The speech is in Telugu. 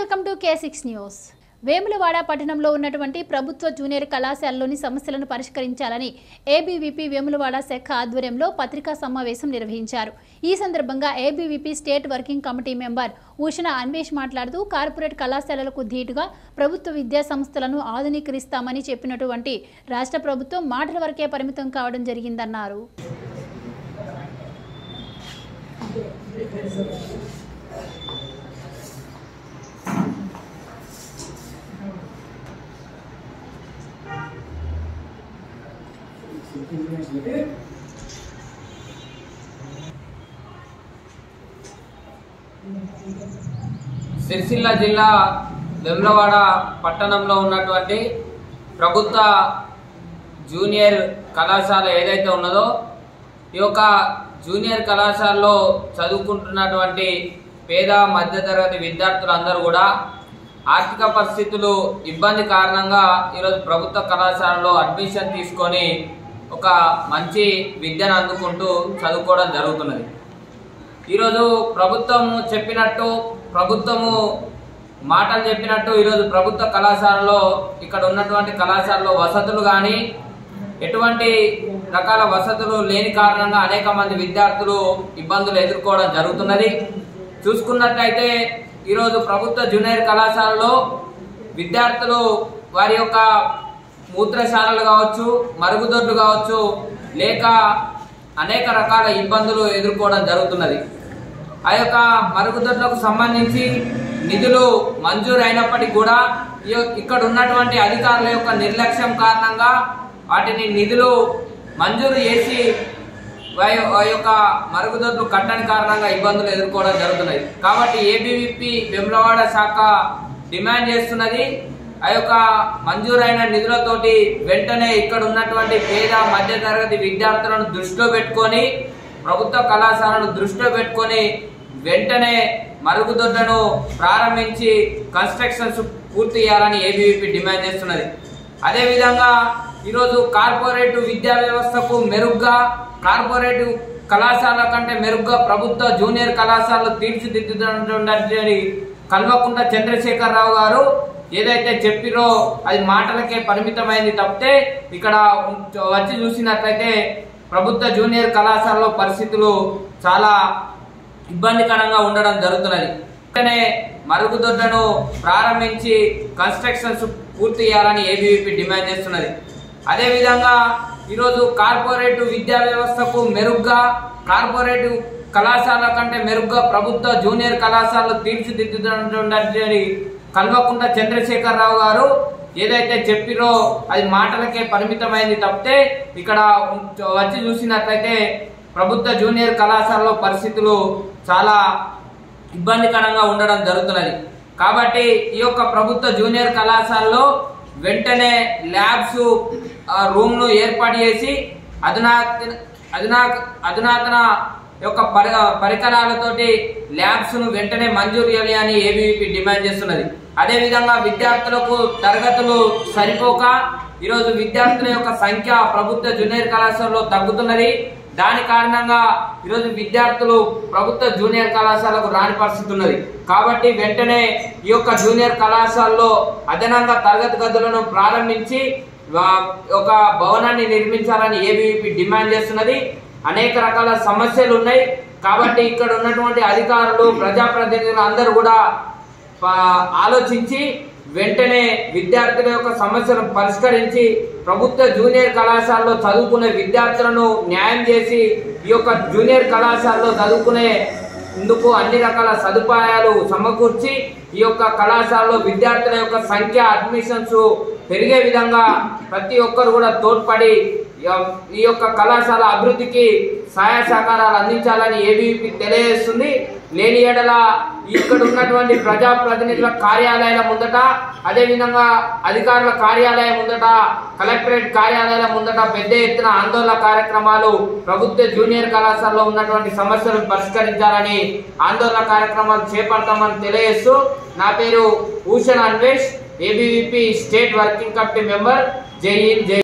welcome to K six news Vemulawada పట్టణంలో ఉన్నటువంటి ప్రభుత్వ జూనియర్ కళాశాలలోని సమస్యలను పరిష్కరించాలని ఏబీవీపీ వేములవాడ శాఖ ఆధ్వర్యంలో పత్రికా సమావేశం నిర్వహించారు ఈ సందర్భంగా ABVP state working committee member ఉషణ అన్వేష్ మాట్లాడుతూ కార్పొరేట్ కళాశాలలకు ధీటుగా ప్రభుత్వ విద్యా సంస్థలను ఆధునీకరిస్తామని చెప్పినటువంటి రాష్ట్ర ప్రభుత్వం మాటల వరకే పరిమితం కావడం జరిగిందన్నారు సిరిసిల్ల జిల్లా వెమ్లవాడ పట్టణంలో ఉన్నటువంటి ప్రభుత్వ జూనియర్ కళాశాల ఏదైతే ఉన్నదో ఈ యొక్క జూనియర్ కళాశాలలో చదువుకుంటున్నటువంటి పేద మధ్యతరగతి విద్యార్థులందరూ కూడా ఆర్థిక పరిస్థితులు ఇబ్బంది కారణంగా ఈరోజు ప్రభుత్వ కళాశాలలో అడ్మిషన్ తీసుకొని ఒక మంచి విద్యను అందుకుంటూ చదువుకోవడం జరుగుతున్నది ఈరోజు ప్రభుత్వం చెప్పినట్టు ప్రభుత్వము మాటలు చెప్పినట్టు ఈరోజు ప్రభుత్వ కళాశాలలో ఇక్కడ ఉన్నటువంటి కళాశాలలో వసతులు కానీ ఎటువంటి రకాల వసతులు లేని కారణంగా అనేక మంది విద్యార్థులు ఇబ్బందులు ఎదుర్కోవడం జరుగుతున్నది చూసుకున్నట్లయితే ఈరోజు ప్రభుత్వ జూనియర్ కళాశాలలో విద్యార్థులు వారి యొక్క మూత్రశాలలు కావచ్చు మరుగుదొడ్లు కావచ్చు లేక అనేక రకాల ఇబ్బందులు ఎదుర్కోవడం జరుగుతున్నది ఆ యొక్క మరుగుదొడ్లకు సంబంధించి నిధులు మంజూరు అయినప్పటికీ కూడా ఈ- ఇక్కడ ఉన్నటువంటి అధికారుల యొక్క నిర్లక్ష్యం కారణంగా వాటిని నిధులు మంజూరు చేసి వా- ఆ యొక్క మరుగుదొడ్లు కట్టని కారణంగా ఇబ్బందులు ఎదుర్కోవడం జరుగుతున్నాయి కాబట్టి ఏబీవీపీ వెమ్లవాడ శాఖ డిమాండ్ చేస్తున్నది ఆ యొక్క మంజూరైన నిధులతోటి వెంటనే ఇక్కడ ఉన్నటువంటి పేద మధ్యతరగతి విద్యార్థులను దృష్టిలో పెట్టుకొని ప్రభుత్వ కళాశాలను దృష్టిలో పెట్టుకొని వెంటనే మరుగుదొడ్లను ప్రారంభించి కన్స్ట్రక్షన్స్ పూర్తి చేయాలని ఏబీవీపీ డిమాండ్ చేస్తున్నది అదేవిధంగా ఈరోజు కార్పొరేట్ విద్యా వ్యవస్థకు మెరుగ్గా కార్పొరేట్ కళాశాల కంటే మెరుగ్గా ప్రభుత్వ జూనియర్ కళాశాలలు తీర్చిదిద్దుతున్నటువంటి కల్వకుంట చంద్రశేఖరరావు గారు ఏదైతే చెప్పిరో అది మాటలకే పరిమితమైంది తప్పితే ఇక్కడ వచ్చి చూసినట్లయితే ప్రభుత్వ జూనియర్ కళాశాలలో పరిస్థితులు చాలా ఇబ్బందికరంగా ఉండడం జరుగుతున్నది వెంటనే మరుగుదొడ్లను ప్రారంభించి కన్స్ట్రక్షన్స్ పూర్తి చేయాలని ఏబీవీపీ డిమాండ్ చేస్తున్నది అదేవిధంగా ఈరోజు కార్పొరేట్ విద్యా వ్యవస్థకు మెరుగ్గా కార్పొరేట్ కళాశాల కంటే మెరుగ్గా ప్రభుత్వ జూనియర్ కళాశాలలు తీర్చిదిద్దుతున్నటువంటి కల్వకుంట చంద్రశేఖరరావు గారు ఏదైతే చెప్పిరో అది మాటలకే పరిమితమైంది తప్పితే ఇక్కడ వచ్చి చూసినట్లయితే ప్రభుత్వ జూనియర్ కళాశాలలో పరిస్థితులు చాలా ఇబ్బందికరంగా ఉండడం జరుగుతున్నది కాబట్టి ఈ యొక్క ప్రభుత్వ జూనియర్ కళాశాలలో వెంటనే ల్యాబ్స్ రూమ్ ను ఏర్పాటు చేసి అధునాతన అధునా అధునాతన యొక్క పరి పరికరాలతోటి ల్యాబ్స్ ను వెంటనే మంజూరు చేయాలి అని ఏబీవీపీ డిమాండ్ చేస్తున్నది అదేవిధంగా విద్యార్థులకు తరగతులు సరిపోక ఈరోజు విద్యార్థుల యొక్క సంఖ్య ప్రభుత్వ జూనియర్ కళాశాలలో తగ్గుతున్నది దాని కారణంగా ఈరోజు విద్యార్థులు ప్రభుత్వ జూనియర్ కళాశాలకు రాని పరిస్థితి ఉన్నది కాబట్టి వెంటనే ఈ యొక్క జూనియర్ కళాశాలలో అదనంగా తరగతి గదులను ప్రారంభించి వా- ఒక భవనాన్ని నిర్మించాలని ఏబీవీపీ డిమాండ్ చేస్తున్నది అనేక రకాల సమస్యలు ఉన్నాయి కాబట్టి ఇక్కడ ఉన్నటువంటి అధికారులు ప్రజాప్రతినిధులు అందరూ కూడా ప- ఆలోచించి వెంటనే విద్యార్థుల యొక్క సమస్యలను పరిష్కరించి ప్రభుత్వ జూనియర్ కళాశాలలో చదువుకునే విద్యార్థులను న్యాయం చేసి ఈ యొక్క జూనియర్ కళాశాలలో చదువుకునే ఇందుకు అన్ని రకాల సదుపాయాలు సమకూర్చి ఈ యొక్క కళాశాలలో విద్యార్థుల యొక్క సంఖ్య అడ్మిషన్స్ పెరిగే విధంగా ప్రతి ఒక్కరు కూడా తోడ్పడి ఈ- ఈ యొక్క కళాశాల అభివృద్ధికి సహాయ సహకారాలు అందించాలని ఏబీవీపీ తెలియజేస్తుంది లేని ఎడల ఇక్కడ ఉన్నటువంటి ప్రజాప్రతినిధుల కార్యాలయాల ముందట అదేవిధంగా అధికారుల కార్యాలయం ముందట కలెక్టరేట్ కార్యాలయాల ముందట పెద్ద ఎత్తున ఆందోళన కార్యక్రమాలు ప్రభుత్వ జూనియర్ కళాశాలలో ఉన్నటువంటి సమస్యలను పరిష్కరించాలని ఆందోళన కార్యక్రమాలు చేపడతామని తెలియజేస్తూ నా పేరు Bhushan Anvesh ABVP state working committee member Jai Hind జై